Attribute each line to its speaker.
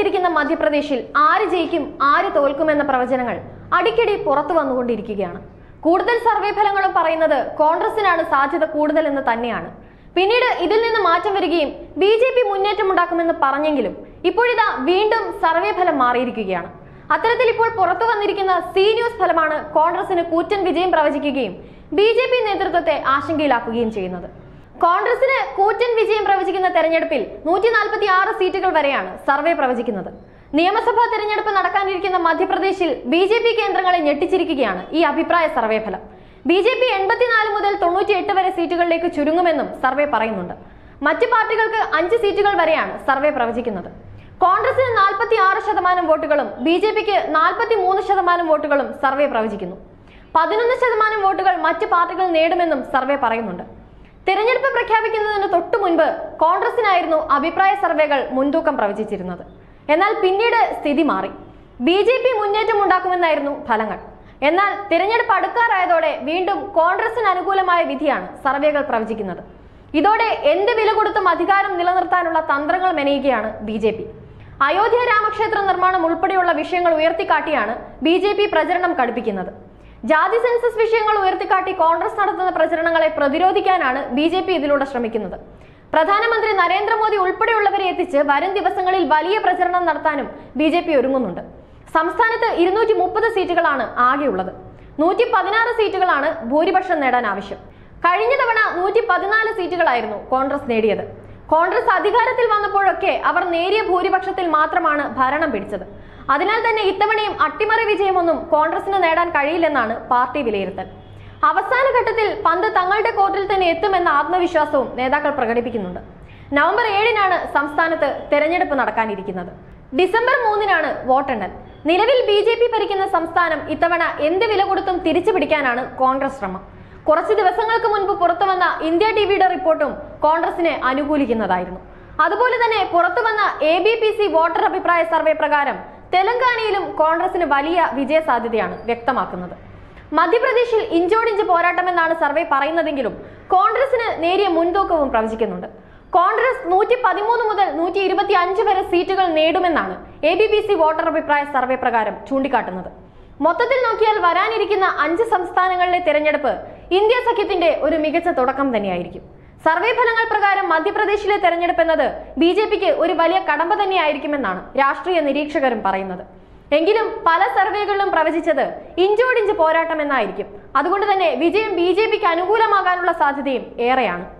Speaker 1: നടന്നുകൊണ്ടിരിക്കുന്ന മധ്യപ്രദേശിൽ ആര് ജയിക്കും ആര് തോൽക്കുമെന്ന പ്രവചനങ്ങൾ അടിക്കടി പുറത്തു വന്നുകൊണ്ടിരിക്കുകയാണ് കൂടുതൽ സർവേ ഫലങ്ങളും പറയുന്നത് കോൺഗ്രസിനാണ് സാധ്യത കൂടുതലെന്ന് തന്നെയാണ് പിന്നീട് ഇതിൽ നിന്ന് മാറ്റം വരികയും ബി ജെ പി മുന്നേറ്റമുണ്ടാക്കുമെന്ന് പറഞ്ഞെങ്കിലും ഇപ്പോഴിതാ വീണ്ടും സർവേ ഫലം മാറിയിരിക്കുകയാണ് അത്തരത്തിൽ ഇപ്പോൾ പുറത്തു വന്നിരിക്കുന്ന സി ന്യൂസ് ഫലമാണ് കോൺഗ്രസിന് കൂറ്റൻ വിജയം പ്രവചിക്കുകയും ബി ജെ പി നേതൃത്വത്തെ ആശങ്കയിലാക്കുകയും ചെയ്യുന്നത് കോൺഗ്രസിന് കൂറ്റൻ വിജയം പ്രവചിക്കുന്ന തെരഞ്ഞെടുപ്പിൽ നൂറ്റി നാൽപ്പത്തി ആറ് സീറ്റുകൾ വരെയാണ് സർവേ പ്രവചിക്കുന്നത് നിയമസഭാ തെരഞ്ഞെടുപ്പ് നടക്കാനിരിക്കുന്ന മധ്യപ്രദേശിൽ ബി ജെ പി കേന്ദ്രങ്ങളെ ഞെട്ടിച്ചിരിക്കുകയാണ് ഈ അഭിപ്രായ സർവേ ഫലം ബി ജെ പി എൺപത്തിനാല് മുതൽ തൊണ്ണൂറ്റി എട്ട് വരെ സീറ്റുകളിലേക്ക് ചുരുങ്ങുമെന്നും സർവേ പറയുന്നുണ്ട് മറ്റ് പാർട്ടികൾക്ക് അഞ്ച് സീറ്റുകൾ വരെയാണ് സർവേ പ്രവചിക്കുന്നത് കോൺഗ്രസിന് നാൽപ്പത്തി ആറ് ശതമാനം വോട്ടുകളും ബി ജെ പിക്ക് നാൽപ്പത്തി മൂന്ന് ശതമാനം വോട്ടുകളും സർവേ പ്രവചിക്കുന്നു പതിനൊന്ന് ശതമാനം വോട്ടുകൾ മറ്റ് പാർട്ടികൾ നേടുമെന്നും സർവേ പറയുന്നുണ്ട് തെരഞ്ഞെടുപ്പ് പ്രഖ്യാപിക്കുന്നതിന് തൊട്ടു മുൻപ് കോൺഗ്രസിനായിരുന്നു അഭിപ്രായ സർവേകൾ മുൻതൂക്കം പ്രവചിച്ചിരുന്നത് എന്നാൽ പിന്നീട് സ്ഥിതി മാറി ബി ജെ പി മുന്നേറ്റം ഉണ്ടാക്കുമെന്നായിരുന്നു ഫലങ്ങൾ എന്നാൽ തിരഞ്ഞെടുപ്പ് അടുക്കാറായതോടെ വീണ്ടും കോൺഗ്രസിന് അനുകൂലമായ വിധിയാണ് സർവേകൾ പ്രവചിക്കുന്നത് ഇതോടെ എന്ത് വില കൊടുത്തും അധികാരം നിലനിർത്താനുള്ള തന്ത്രങ്ങൾ മെനയുകയാണ് ബി ജെ പി അയോധ്യ രാമക്ഷേത്ര നിർമ്മാണം ഉൾപ്പെടെയുള്ള വിഷയങ്ങൾ ഉയർത്തിക്കാട്ടിയാണ് ബി ജെ പി പ്രചരണം കടുപ്പിക്കുന്നത് ജാതി സെൻസസ് വിഷയങ്ങൾ ഉയർത്തിക്കാട്ടി കോൺഗ്രസ് നടത്തുന്ന പ്രചരണങ്ങളെ പ്രതിരോധിക്കാനാണ് ബി ജെ പി ഇതിലൂടെ ശ്രമിക്കുന്നത് പ്രധാനമന്ത്രി നരേന്ദ്രമോദി ഉൾപ്പെടെയുള്ളവരെ എത്തിച്ച് വരും ദിവസങ്ങളിൽ വലിയ പ്രചരണം നടത്താനും ബി ജെ പി ഒരുങ്ങുന്നുണ്ട് സംസ്ഥാനത്ത് ഇരുന്നൂറ്റി മുപ്പത് സീറ്റുകളാണ് ആകെയുള്ളത് നൂറ്റി പതിനാറ് സീറ്റുകളാണ് ഭൂരിപക്ഷം നേടാൻ ആവശ്യം കഴിഞ്ഞ തവണ നൂറ്റി പതിനാല് സീറ്റുകളായിരുന്നു കോൺഗ്രസ് നേടിയത് കോൺഗ്രസ് അധികാരത്തിൽ വന്നപ്പോഴൊക്കെ അവർ നേരിയ ഭൂരിപക്ഷത്തിൽ മാത്രമാണ് ഭരണം പിടിച്ചത് അതിനാൽ തന്നെ ഇത്തവണയും അട്ടിമറി വിജയമൊന്നും കോൺഗ്രസിന് നേടാൻ കഴിയില്ലെന്നാണ് പാർട്ടി വിലയിരുത്തൽ അവസാന ഘട്ടത്തിൽ പന്ത് തങ്ങളുടെ കോർട്ടിൽ തന്നെ എത്തുമെന്ന ആത്മവിശ്വാസവും നേതാക്കൾ പ്രകടിപ്പിക്കുന്നുണ്ട് നവംബർ ഏഴിനാണ് സംസ്ഥാനത്ത് തെരഞ്ഞെടുപ്പ് നടക്കാനിരിക്കുന്നത് ഡിസംബർ മൂന്നിനാണ് വോട്ടെണ്ണൽ നിലവിൽ ബി ജെ പി ഭരിക്കുന്ന സംസ്ഥാനം ഇത്തവണ എന്ത് വില കൊടുത്തും തിരിച്ചു പിടിക്കാനാണ് കോൺഗ്രസ് ശ്രമം കുറച്ച് ദിവസങ്ങൾക്ക് മുൻപ് പുറത്തുവന്ന ഇന്ത്യ ടിവിയുടെ റിപ്പോർട്ടും കോൺഗ്രസിനെ അനുകൂലിക്കുന്നതായിരുന്നു അതുപോലെ തന്നെ പുറത്തുവന്ന A B P C voter അഭിപ്രായ സർവേ പ്രകാരം തെലങ്കാനയിലും കോൺഗ്രസിന് വലിയ വിജയ സാധ്യതയാണ് വ്യക്തമാക്കുന്നത് മധ്യപ്രദേശിൽ ഇഞ്ചോടിഞ്ച് പോരാട്ടമെന്നാണ് സർവേ പറയുന്നതെങ്കിലും കോൺഗ്രസിന് നേരിയ മുൻതൂക്കവും പ്രവചിക്കുന്നുണ്ട് കോൺഗ്രസ് നൂറ്റി പതിമൂന്ന് മുതൽ നൂറ്റി ഇരുപത്തി അഞ്ച് വരെ സീറ്റുകൾ നേടുമെന്നാണ് A B P C voter അഭിപ്രായ സർവേ പ്രകാരം ചൂണ്ടിക്കാട്ടുന്നത് മൊത്തത്തിൽ നോക്കിയാൽ വരാനിരിക്കുന്ന അഞ്ച് സംസ്ഥാനങ്ങളിലെ തെരഞ്ഞെടുപ്പ് ഇന്ത്യ സഖ്യത്തിന്റെ ഒരു മികച്ച തുടക്കം തന്നെയായിരിക്കും സർവേ ഫലങ്ങൾ പ്രകാരം മധ്യപ്രദേശിലെ തെരഞ്ഞെടുപ്പ് എന്നത് ബി ജെ പിക്ക് ഒരു വലിയ കടമ്പ തന്നെയായിരിക്കുമെന്നാണ് രാഷ്ട്രീയ നിരീക്ഷകരും പറയുന്നത് എങ്കിലും പല സർവേകളിലും പ്രവചിച്ചത് ഇഞ്ചോടിഞ്ച് പോരാട്ടം എന്നായിരിക്കും അതുകൊണ്ട് തന്നെ വിജയം ബി ജെ പിക്ക് അനുകൂലമാകാനുള്ള സാധ്യതയും ഏറെയാണ്